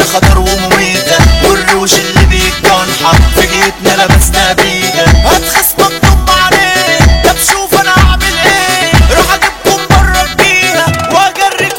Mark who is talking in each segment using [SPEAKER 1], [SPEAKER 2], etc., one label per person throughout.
[SPEAKER 1] خطر ومميتة والروش اللي بيك جنحة في جيتنا لبسنا بيها هات خصمك ضم عليه طب شوف انا هعمل ايه راح اجيبكم بره الجيهة واجرك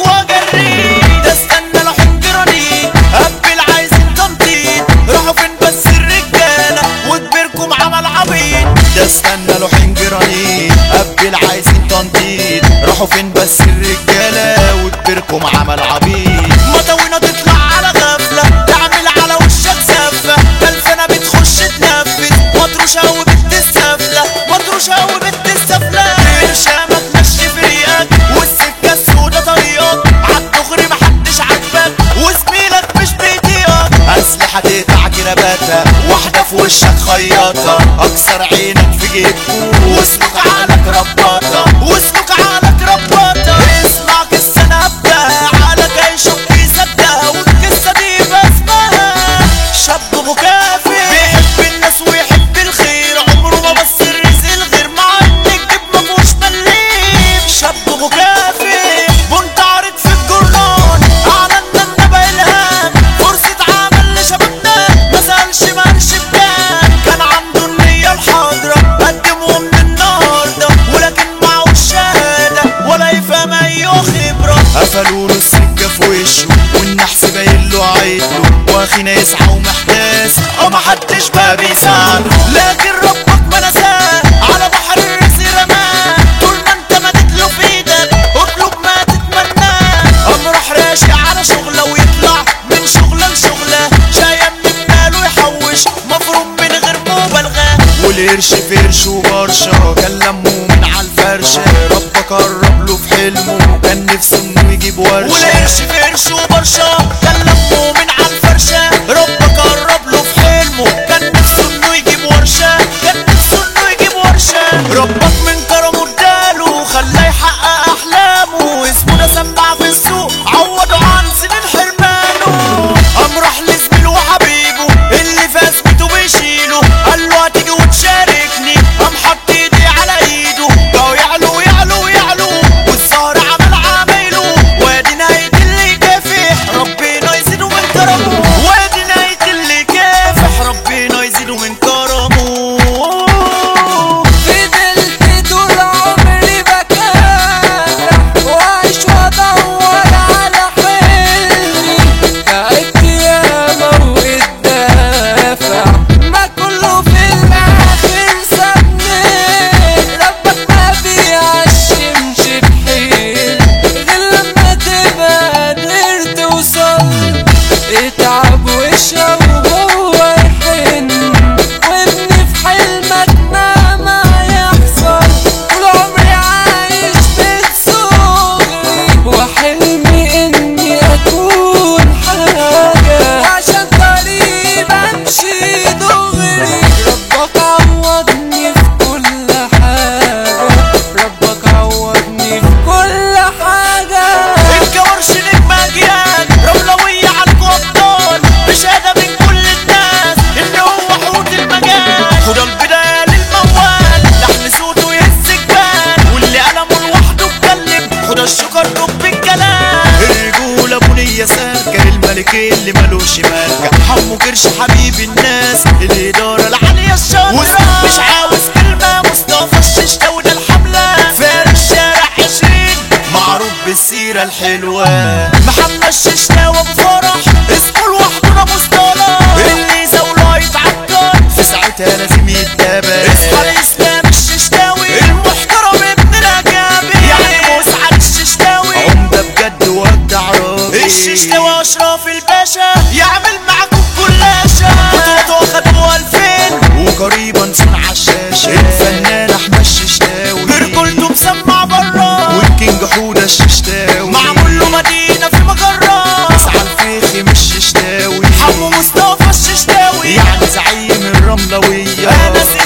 [SPEAKER 1] واجريك ده استنى لو حنجراني قبل عايزين تنطيط راحوا فين بس الرجالة وكبركم عمل عبيط ده استنى لو حنجراني قبل عايزين تنطيط راحوا فين بس الرجالة وكبركم عمل عبيط مطاوينا تطلع على غفلة تعمل على وشك سفة كلفنا بتخش تنفذ مطروشة وبنت السفلة مطروشة وبنت السفلة برشامة تمشي فريقك والسكة السودا طريقك عالدغري محدش عاجبك وزميلك مش بيطيقك أسلحة تقطع جراباتها واحدة في وشك خياطة أكسر عينك في جيبك واسلك عقلك رباطة واسلك عقلك رباطة اسمع قصة نبتة عقلك هيشك يصدقها والقصة دي بسمها شاب مكافئ بيحب الناس ويحب الخير عمره ما بص الرزق الغير مع ان الجيب مفهوش مليم شاب مكافئ بنت عارض في الجرنان اعلنا النبأ الهام فرصة عمل لشبابنا ما سألش مالش بكام كان عنده النية الحاضرة قدمه من النهاردة ولكن معهوش شهادة ولا يفهم اي خبرة قفلوا له السكة في وشه والنحس باين له عيدله واخينا يسعى ومحتاس اه محدش بقى بيساعده لكن ربك ما نساه على بحر الرزق رماه طول ما انت مدت له في ايدك اطلب ما تتمناه قام راح راشق على شغله ويطلع من شغله لشغله شايه من ماله يحوش مفروم من غير مبالغه والقرش فرش وبرشا كان لمه من على الفرشه ربك قرب له في حلمه كان نفسه انه يجيب ورشه والقرش فرش وبرشا كان لمه من على الفرشه ربك قرب له في حلمه كان نفسه انه يجيب ورشه كان نفسه انه يجيب ورشه ربك من كرمه اداله خلاه يحقق احلامه اسمه ده سمع في السوق عوضه عن سنين حرمانه قام راح لزميله وحبيبه اللي في ازمته بيشيله قال له هتيجي وتشاركني قام حط ايدي على ايده بقوا يعلو يعلو يعلو والسهر عمل عمايله وادي نهاية اللي كافح ربنا يزيده من كرمه وادي نهاية اللي كافح ربنا يزيده من كرمه
[SPEAKER 2] فضلت طول عمري بكافح واعيش وادور على حلمي تعبت ياما واتدافع ما كله في الاخر سابني ربك ما بيعشمش بحيل غير لما تبقى قادر توصل اتعب واشرب وهو يحن وابني في حلمك مهما يحصل طول عمري عايش من صغري وحلمي اني اكون حاجة وعشان طريق بمشي دغري ربك عوضني في كل حاجة ربك عوضني في كل حاجة
[SPEAKER 1] الكورش نجم اجيال رملوية على الابطال بشهادة من كل الناس ان هو حوت المجال خد البداية للموال لحن صوته يهز جبال واللي قلمه لوحده اتكلم خد الشكر دب الكلام الرجولة بنية سالكة الملك اللي ملوش مالكة حمو كرش حبيب الناس الإدارة العالية الشاطرة مش عاوز كلمة مصطفى الششتاوي ده الحملة فارس شارع عشرين معروف بالسيرة الحلوة محمد الششتاوي ابو فرح اسمه لوحده ده مصطلح اللي زوله يتعكر في ساعتها لازم يتابع اصحى الاسلام الششتاوي المحترم ابن رجابي يعني مسعد الششتاوي عمدة بجد وابدع راجل الششتاوي اشرف الباشا يعمل معاكم كلاشة بطولته واخدوا 2000 وقريبا صنع الشاشة الفنان احمد الششتاوي برجولته مسمع برا والكينج حودة الششتاوي معمول له مدينة في مجرة اسعى الفيخي مش ششتاوي حمو مصطفى الششتاوي يعني زعيم الرملوية انا